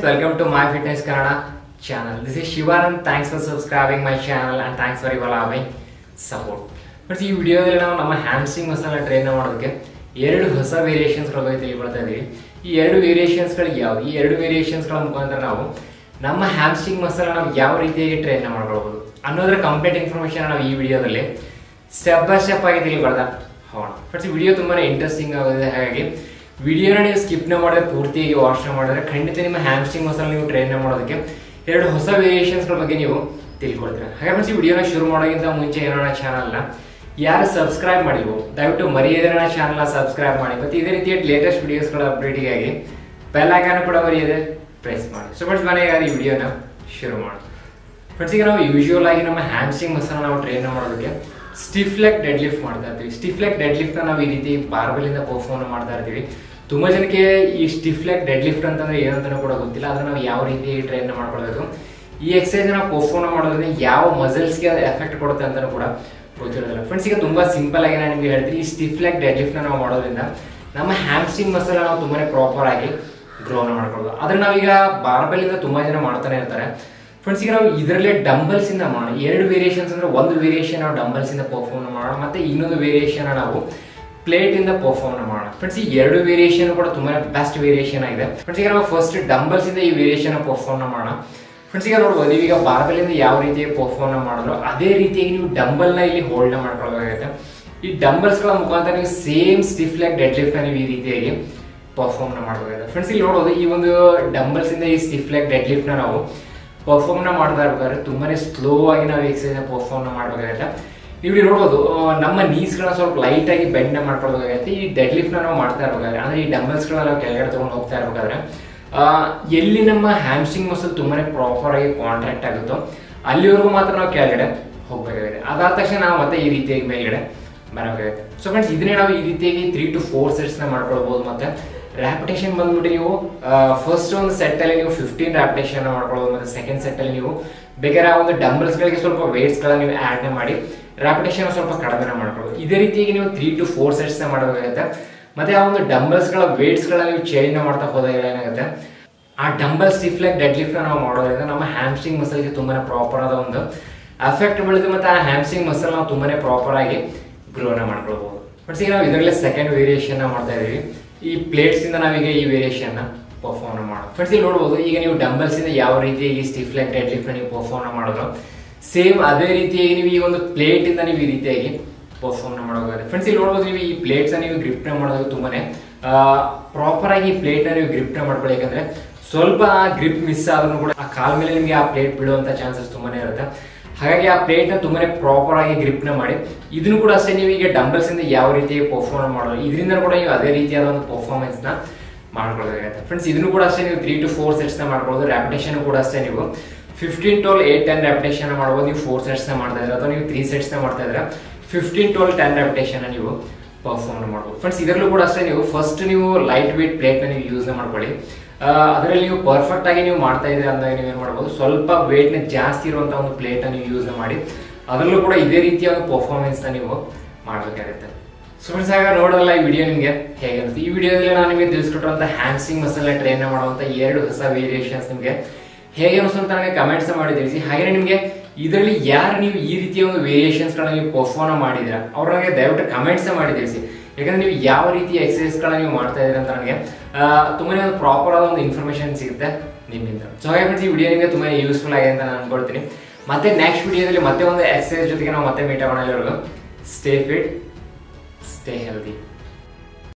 welcome to My Fitness Kannada channel. This is Shivanand. Thanks for subscribing my channel and thanks for your loving support. But ಈ ವಿಡಿಯೋದಲ್ಲಿ ನಾವು ನಮ್ಮ hamstring masala train ಮಾಡೋದಕ್ಕೆ ಎರಡು ಹೊಸ ವೇರಿಯೇಷನ್ಸ್ಗಳ ಬಗ್ಗೆ ತಿಳ್ಕೊಳ್ತಾ ಇದ್ದೀವಿ ಈ ಎರಡು ವೇರಿಯೇಷನ್ಸ್ಗಳು ಯಾವ ಈ ಎರಡು ವೇರಿಯೇಷನ್ಸ್ಗಳ ಮುಖಾಂತರ ನಾವು ನಮ್ಮ ಹ್ಯಾಮ್ಸ್ಟ್ರಿಂಗ್ ಮಸಾಲ ನಾವು ಯಾವ ರೀತಿಯಾಗಿ ಟ್ರೈನ್ ಮಾಡ್ಕೊಳ್ಬೋದು ಅನ್ನೋದ್ರ ಕಂಪ್ಲೀಟ್ ಇನ್ಫಾರ್ಮೇಷನ್ ನಾವು ಈ ವಿಡಿಯೋದಲ್ಲಿ ಸ್ಟೆಪ್ ಬೈ ಸ್ಟೆಪ್ ಆಗಿ ತಿಳ್ಕೊಳ್ತಾ ಹೋಗೋಣ ಬಟ್ ಈ ವಿಡಿಯೋ ತುಂಬಾ ಇಂಟ್ರೆಸ್ಟಿಂಗ್ ಆಗುತ್ತೆ ಹಾಗಾಗಿ ವಿಡಿಯೋನ ನೀವು ಸ್ಕಿಪ್ನ ಮಾಡಿದ್ರೆ ಪೂರ್ತಿಯಾಗಿ ವಾಚ್ ಮಾಡಿದ್ರೆ ಖಂಡಿತ ನಿಮ್ಮ ಹ್ಯಾಮ್ಸ್ಟ್ರಿಂಗ್ ಮಸಾಲ ನೀವು ಟ್ರೈನ್ ಮಾಡೋದಕ್ಕೆ ಎರಡು ಹೊಸ ವೇರಿಯೇಷನ್ಸ್ಗಳ ಬಗ್ಗೆ ನೀವು ತಿಳ್ಕೊಳ್ತೀರಾ ಹಾಗೆ ಫ್ರೆಂಡ್ಸ್ ಈ ವಿಡಿಯೋನ ಶುರು ಮಾಡೋಕ್ಕಿಂತ ಮುಂಚೆ ಏನೋ ಚಾನಲ್ನ ಯಾರು ಸಬ್ಸ್ಕ್ರೈಬ್ ಮಾಡಿವು ದಯವಿಟ್ಟು ಮರೆಯದೇ ನನ್ನ ಚಾನಲ್ನ ಸಬ್ಸ್ಕ್ರೈಬ್ ಮಾಡಿ ಮತ್ತು ಇದೇ ರೀತಿಯ ಲೇಟೆಸ್ಟ್ ವಿಡಿಯೋಸ್ಗಳ ಅಪ್ಡೇಟಿಗಾಗಿ ಬೆಲ್ ಐಕಾನ್ ಕೂಡ ಮರೆಯದೆ ಪ್ರೆಸ್ ಮಾಡಿ ಸೊ ಫ್ರೆಂಡ್ಸ್ ಮನೆ ಈ ವಿಡಿಯೋನ ಶುರು ಮಾಡಿ ಫ್ರೆಂಡ್ಸ್ ಈಗ ನಾವು ಯೂಶುವಲ್ ಆಗಿ ನಮ್ಮ ಹ್ಯಾಮ್ಸ್ಟ್ರಿಂಗ್ ಮಸಲ್ ನಾವು ಟ್ರೈನ್ ಮಾಡೋದಕ್ಕೆ ಸ್ಟಿಫ್ ಲೆಗ್ ಡೆಡ್ ಲಿಫ್ಟ್ ಮಾಡ್ತಾ ಇರ್ತೀವಿ ಸ್ಟಿಫ್ ಲೆಗ್ ಡೆಡ್ ಲಿಫ್ಟ್ ನಾವು ಈ ರೀತಿ ಬಾರ್ಬಲ್ ಇಂದ ಪರ್ಫಾರ್ಮ್ ಮಾಡ್ತಾ ಇರ್ತೀವಿ ತುಂಬಾ ಜನಕ್ಕೆ ಈ ಸ್ಟಿಫ್ ಲೆಗ್ ಡೆಡ್ ಲಿಫ್ಟ್ ಅಂತಂದ್ರೆ ಏನಂತಾನೂ ಕೂಡ ಗೊತ್ತಿಲ್ಲ ಅದನ್ನ ನಾವು ಯಾವ ರೀತಿ ಟ್ರೈನ್ ಮಾಡ್ಕೊಳ್ಬೇಕು ಈ ಎಕ್ಸಸೈಸ್ ನಾವು ಪರ್ಫಾರ್ಮ್ ಮಾಡೋದ್ರಿಂದ ಯಾವ ಮಸಲ್ಸ್ಗೆ ಅದು ಎಫೆಕ್ಟ್ ಕೊಡುತ್ತೆ ಅಂತಾನೂ ಕೂಡ ಗೊತ್ತಿರೋದಿಲ್ಲ ಫ್ರೆಂಡ್ಸ್ ಈಗ ತುಂಬಾ ಸಿಂಪಲ್ ಆಗಿ ನಾನು ನಿಮಗೆ ಹೇಳ್ತೀನಿ ಈ ಸ್ಟಿಫ್ ಲೆಗ್ ಡೆಡ್ ಲಿಫ್ಟ್ ನಾವು ಮಾಡೋದ್ರಿಂದ ನಮ್ಮ ಹ್ಯಾಮ್ಸ್ಟ್ರಿಂಗ್ ಮಸಲ್ ನಾವು ತುಂಬಾನೇ ಪ್ರಾಪರ್ ಆಗಿ ಗ್ರೋನ ಮಾಡ್ಕೊಳ್ಬೋದು ಆದ್ರೆ ನಾವೀಗ ಬಾರ್ಬಲ್ ಇಂದ ತುಂಬಾ ಜನ ಮಾಡ್ತಾನೆ ಇರ್ತಾರೆ ಫ್ರೆಂಡ್ಸ್ ಈಗ ನಾವು ಇದರಲ್ಲೇ ಡಂಬಲ್ಸ್ ಇಂದ ಮಾಡೋಣ ಎರಡು ವೇರಿಯೇಷನ್ಸ್ ಅಂದ್ರೆ ಒಂದು ವೇರಿಯೇಷನ್ ನಾವು ಡಂಬಲ್ಸ್ ಇಂದ ಪರ್ಫಾರ್ಮ್ ಮಾಡೋಣ ಮತ್ತೆ ಇನ್ನೊಂದು ವೇರಿಯೇಷನ್ ನಾವು ಪ್ಲೇಟ್ ಇಂದ ಪರ್ಫಾರ್ಮ್ ಮಾಡೋಣ ಫ್ರೆಂಡ್ಸ್ ಈ ಎರಡು ವೇರಿಯೇಷನ್ ಕೂಡ ತುಂಬಾ ಬೆಸ್ಟ್ ವೇರಿಯೇಷನ್ ಆಗಿದೆ ಫ್ರೆಂಡ್ಸ್ ಈಗ ನಾವು ಫಸ್ಟ್ ಡಂಬಲ್ಸ್ ಇಂದ ಈ ವೇರಿಯೇಷನ್ ಪರ್ಫಾರ್ಮ್ ಮಾಡೋಣ ಫ್ರೆಂಡ್ಸ್ ಈಗ ನೋಡ್ಬೋದು ನೀವೀಗ ಬಾರ್ಬಲ್ ಇಂದ ಯಾವ ರೀತಿಯಾಗಿ ಪರ್ಫಾರ್ಮ್ ಮಾಡಿದ್ರು ಅದೇ ರೀತಿಯಾಗಿ ನೀವು ಡಂಬಲ್ ನ ಇಲ್ಲಿ ಹೋಲ್ಡ್ ಮಾಡ್ಕೊಳ್ಬೇಕಾಗುತ್ತೆ ಈ ಡಂಬಲ್ಸ್ ಗಳ ಮುಖಾಂತರ ನೀವು same stiff leg dead lift ನೀವು ಈ ರೀತಿಯಾಗಿ ಪರ್ಫಾರ್ಮ್ ಮಾಡಬೇಕಾಗುತ್ತೆ ಫ್ರೆಂಡ್ಸ್ ಇಲ್ಲಿ ನೋಡೋದು ಈ ಒಂದು ಡಂಬಲ್ಸ್ ಇಂದ ಈ ಸ್ಟಿಫ್ ಲೆಗ್ ಡೆಡ್ ಲಿಫ್ಟ್ ನ ನಾವು ಪರ್ಫಾರ್ಮ್ ಮಾಡ್ತಾ ಇರ್ಬೇಕಾದ್ರೆ ತುಂಬಾನೇ ಸ್ಲೋ ಆಗಿ ನಾವು ಎಕ್ಸಸೈಸ್ ಪರ್ಫಾರ್ಮ್ ಮಾಡಬೇಕಾಗುತ್ತೆ ನೀವು ಇಲ್ಲಿ ನೋಡ್ಬೋದು ಆ, ನಮ್ಮ ನೀಸ್ಗಳನ್ನ ಸ್ವಲ್ಪ ಲೈಟ್ ಆಗಿ ಬೆಂಡ್ ಮಾಡ್ಕೊಳ್ಬೇಕಾಗುತ್ತೆ ಈ ಡೆಡ್ ಲಿಫ್ಟ್ ನಾವು ಮಾಡ್ತಾ ಇರ್ಬೇಕಾದ್ರೆ ಅಂದ್ರೆ ಈ ಡಂಬಲ್ಸ್ಗಳನ್ನ ನಾವು ಕೆಳಗಡೆ ತಗೊಂಡು ಹೋಗ್ತಾ ಇರ್ಬೇಕಾದ್ರೆ ಆ, ಎಲ್ಲಿ ನಮ್ಮ ಹ್ಯಾಮ್ಸ್ಟ್ರಿಂಗ್ ಮಸಲ್ ತುಂಬಾನೇ ಪ್ರಾಪರ್ ಆಗಿ ಕಾಂಟ್ರಾಕ್ಟ್ ಆಗುತ್ತೋ ಅಲ್ಲಿವರೆಗೂ ಮಾತ್ರ ನಾವು ಕೆಳಗಡೆ ಹೋಗ್ಬೇಕಾಗುತ್ತೆ ಅದಾದ ತಕ್ಷಣ ನಾವು ಮತ್ತೆ ಈ ರೀತಿಯಾಗಿ ಮೇಲ್ಗಡೆ ಬರಬೇಕಾಗುತ್ತೆ ಸೊ ಫ್ರೆಂಡ್ಸ್ ಇದನ್ನೇ ನಾವು ಈ ರೀತಿಯಾಗಿ ತ್ರೀ ಟು ಫೋರ್ ಸೆಟ್ಸ್ ನ ಮಾಡ್ಕೊಳ್ಬಹುದು ಮತ್ತೆ ರ್ಯಾಪಿಟೇಷನ್ ಬಂದ್ಬಿಟ್ಟು ನೀವು ಫಸ್ಟ್ ಒಂದು ಸೆಟ್ ಅಲ್ಲಿ ನೀವು ಫಿಫ್ಟೀನ್ ರ್ಯಾಪಿಟೇಷನ್ ಮಾಡ್ಕೊಳ್ಬೋದು ಮತ್ತೆ ಸೆಕೆಂಡ್ ಸೆಟ್ ಅಲ್ಲಿ ನೀವು ಬೇಕಾದ್ರೆ ಆ ಒಂದು ಡಂಬಲ್ಸ್ ಗಳಿಗೆ ಸ್ವಲ್ಪ ವೇಟ್ಸ್ ಗಳನ್ನ ನೀವು ಆಡ್ ಮಾಡಿ ರ್ಯಾಪಿಟೇಷನ್ ಸ್ವಲ್ಪ ಕಡಿಮೆ ಮಾಡ್ಕೊಳ್ಬೋದು ಇದೇ ರೀತಿಯಾಗಿ ನೀವು ತ್ರೀ ಟು ಫೋರ್ ಸೆಟ್ಸ್ ನ ಮಾಡಬೇಕಾಗುತ್ತೆ ಮತ್ತೆ ಆ ಒಂದು ಡಂಬಲ್ಸ್ ಗಳ ವೇಟ್ಸ್ ಗಳನ್ನ ನೀವು ಚೇಂಜ್ ಮಾಡ್ತಾ ಹೋದಾಗ ಏನಾಗುತ್ತೆ ಆ dumbbell stiff leg dead lift ನಾವು ಮಾಡೋದ್ರಿಂದ ನಮ್ಮ ಹ್ಯಾಮ್ಸ್ಟ್ರಿಂಗ್ ಮಸಲ್ಗೆ ತುಂಬಾನೇ ಪ್ರಾಪರ್ ಆದ ಒಂದು ಅಫೆಕ್ಟ್ ಬೀಳುತ್ತೆ ಮತ್ತೆ ಆ ಹ್ಯಾಮ್ಸ್ಟ್ರಿಂಗ್ ಮಸಲ್ ನಾವು ತುಂಬಾನೇ ಪ್ರಾಪರ್ ಆಗಿ ಗ್ರೋನ ಮಾಡ್ಕೊಳ್ಬಹುದು ಬಟ್ ಈಗ ನಾವು ಇದರಲ್ಲೇ ಸೆಕೆಂಡ್ ವೇರಿಯೇಷನ್ ಮಾಡ್ತಾ ಇದೀವಿ ಈ ಪ್ಲೇಟ್ಸ್ ಇಂದ ನಾವೀಗ ಈ ವೇರಿಯೇಷನ್ ನ ಪರ್ಫಾರ್ಮ್ ಮಾಡೋದು ಫ್ರೆಂಡ್ಸ್ ಇಲ್ಲಿ ನೋಡಬಹುದು ಈಗ ನೀವು ಡಂಬಲ್ಸ್ ಇಂದ ಯಾವ ರೀತಿಯಾಗಿ ಸ್ಟಿಫ್ ಲೆಗ್ ಡೆಡ್ ಲಿಫ್ಟ್ ನೀವು ಪರ್ಫಾರ್ಮ್ ಮಾಡಿದ್ರು ಸೇಮ್ ಅದೇ ರೀತಿಯಾಗಿ ನೀವು ಈ ಒಂದು ಪ್ಲೇಟ್ ಇಂದ ನೀವು ಈ ರೀತಿಯಾಗಿ ಪರ್ಫಾರ್ಮ್ ಮಾಡೋದಾಗುತ್ತೆ ಫ್ರೆಂಡ್ಸ್ ಇಲ್ಲಿ ನೋಡ್ಬೋದು ನೀವು ಈ ಪ್ಲೇಟ್ಸ್ ನೀವು ಗ್ರಿಪ್ ಮಾಡೋದು ತುಂಬಾನೇ ಪ್ರಾಪರ್ ಆಗಿ ಪ್ಲೇಟ್ ನೀವು ಗ್ರಿಪ್ ಮಾಡ್ಕೊಳ್ಳಿ ಯಾಕಂದ್ರೆ ಸ್ವಲ್ಪ ಗ್ರಿಪ್ ಮಿಸ್ ಆದ್ರೂ ಕೂಡ ಆ ಕಾಲ್ ಮೇಲೆ ನಿಮಗೆ ಆ ಪ್ಲೇಟ್ ಬೀಳುವಂತ ಚಾನ್ಸಸ್ ತುಂಬಾನೇ ಇರುತ್ತೆ ಹಾಗಾಗಿ ಆ ಪ್ಲೇಟ್ ನ ತುಂಬಾನೇ ಪ್ರಾಪರ್ ಆಗಿ ಗ್ರಿಪ್ ನ ಮಾಡಿ ಇದನ್ನು ಕೂಡ ಅಷ್ಟೇ ನೀವು ಈಗ ಡಂಬಲ್ಸ್ ಇಂದ ಯಾವ ರೀತಿ ಪರ್ಫಾರ್ಮ್ ಮಾಡೋದು ಇದರಿಂದ ಕೂಡ ನೀವು ಅದೇ ರೀತಿಯಾದ ಒಂದು ಪರ್ಫಾರ್ಮೆನ್ಸ್ ನ ಮಾಡ್ಕೊಳ್ಬೇಕಾಗುತ್ತೆ ಫ್ರೆಂಡ್ಸ್ ಇದನ್ನು ಕೂಡ ಅಷ್ಟೇ ನೀವು ತ್ರೀ ಟು ಫೋರ್ ಸೆಟ್ಸ್ ನ ಮಾಡ್ಕೊಳ್ಳೋದು ರ್ಯಾಪಿಟೇಷನ್ ಕೂಡ ಅಷ್ಟೇ ನೀವು fifteen to eight ten repetition ಮಾಡ್ಬೋದು ನೀವು ಫೋರ್ ಸೆಟ್ಸ್ ನ ಮಾಡ್ತಾ ಇದ್ರೆ ಅಥವಾ ನೀವು ತ್ರೀ ಸೆಟ್ಸ್ ನ ಮಾಡ್ತಾ ಇದ್ರೆ ಫಿಫ್ಟೀನ್ ಟೋಲ್ ಟೆನ್ ರ್ಯಾಪಿಟೇಷನ್ ನೀವು ಪರ್ಫಾರ್ಮ್ ಮಾಡ್ಬೋದು ಫ್ರೆಂಡ್ಸ್ ಇದರಲ್ಲೂ ಕೂಡ ಅಷ್ಟೇ ನೀವು ಫಸ್ಟ್ ನೀವು ಲೈಟ್ ವೇಟ್ ಪ್ಲೇಟ್ ನ ನೀವು ಯೂಸ್ ಮಾಡ್ಕೊಳ್ಳಿ ಅದರಲ್ಲಿ ನೀವು ಪರ್ಫೆಕ್ಟ್ ಆಗಿ ನೀವು ಮಾಡ್ತಾ ಇದ್ರೆ ಅಂದಾಗ ನೀವು ಏನ್ ಮಾಡ್ಬೋದು ಸ್ವಲ್ಪ ವೇಟ್ ನ ಜಾಸ್ತಿ ಇರುವಂತಹ ಒಂದು ಪ್ಲೇಟ್ ನೀವು ಯೂಸ್ ಮಾಡಿ ಅದರಲ್ಲೂ ಕೂಡ ಇದೇ ರೀತಿಯ ಒಂದು ಪರ್ಫಾರ್ಮೆನ್ಸ್ ನ ನೀವು ಮಾಡಬೇಕಾಗುತ್ತೆ ಸೊ ಫ್ರೆಂಡ್ಸ್ ಆಗ ನೋಡೋಲ್ಲ ಈ ವಿಡಿಯೋ ನಿಮಗೆ ಹೇಗೆ ಅನ್ಸುತ್ತೆ ಈ ವಿಡಿಯೋದಲ್ಲಿ ನಾನು ನಿಮಗೆ ತಿಳಿಸ್ಕೊಟ್ಟಿರುವಂತ ಹ್ಯಾಂಡ್ಸಿಂಗ್ ಮಸಲ್ ಟ್ರೈನ್ ಮಾಡುವಂತ ಎರಡು ಹೊಸ ವೇರಿಯೇಷನ್ಸ್ ನಿಮಗೆ ಹೇಗೆ ಅನಿಸ್ತು ಅಂತ ನನಗೆ ಕಮೆಂಟ್ಸ್ ಮಾಡಿ ತಿಳಿಸಿ ಹಾಗೆ ನಿಮಗೆ ಇದರಲ್ಲಿ ಯಾರು ನೀವು ಈ ರೀತಿಯ ಒಂದು ವೇರಿಯೇಷನ್ಸ್ ಗಳನ್ನ ನೀವು ಪರ್ಫಾರ್ಮ್ ಮಾಡಿದ್ರ ಅವ್ರ ನನಗೆ ದಯವಿಟ್ಟು ಕಮೆಂಟ್ಸ್ ಮಾಡಿ ತಿಳಿಸಿ ಯಾಕಂದ್ರೆ ನೀವು ಯಾವ ರೀತಿಯ ಎಕ್ಸಸೈಸ್ ಗಳನ್ನ ನೀವು ಮಾಡ್ತಾ ಇದ್ದೀರಾ ಅಂತ ನನಗೆ ಆ, ತುಂಬಾನೇ ಒಂದು ಪ್ರಾಪರ್ ಆದ ಒಂದು ಇನ್ಫಾರ್ಮೇಶನ್ ಸಿಗುತ್ತೆ ನಿಮ್ಮಿಂದ ಸೊ ಹಾಗೆ ಫ್ರೆಂಡ್ಸ್ ಈ ವಿಡಿಯೋ ನಿಮಗೆ ತುಂಬಾ ಯೂಸ್ಫುಲ್ ಆಗಿದೆ ಅಂತ ನಾನು ಅನ್ಕೊಳ್ತೀನಿ ಮತ್ತೆ ನೆಕ್ಸ್ಟ್ ವಿಡಿಯೋದಲ್ಲಿ ಮತ್ತೆ ಒಂದು ಎಕ್ಸಸೈಸ್ ಜೊತೆಗೆ ನಾವು ಮತ್ತೆ ಮೀಟ್ ಆಗೋಣ ಎಲ್ಲರಿಗೂ ಸ್ಟೇ ಫಿಟ್ ಸ್ಟೇ ಹೆಲ್ದಿ